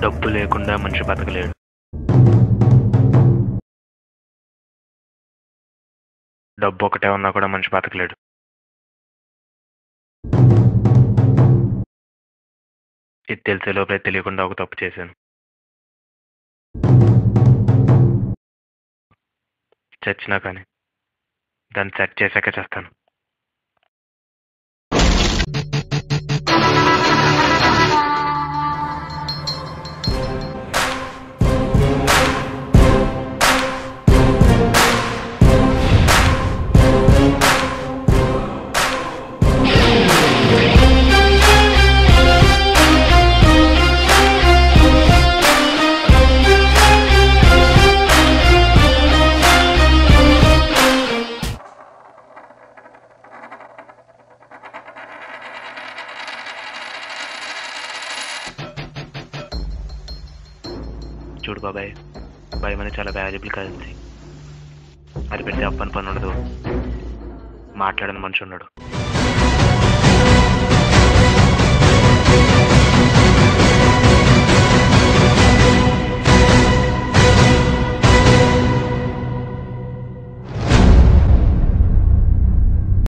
డబ్బు లేకుండా మనిషి బతకలేడు డబ్బు ఒకటే ఉన్నా కూడా మనిషి బతకలేడు ఇది తెలిసే లోపలే తెలియకుండా ఒక తప్పు చేశాను చచ్చినా కానీ దాన్ని సెట్ చేశాక చేస్తాను చూడు బాబాయ్ భయం అనేది చాలా వాల్యుబుల్ కరెన్సీ అది పెడితే అప్పని పని ఉండదు మాట్లాడని మనిషి ఉన్నాడు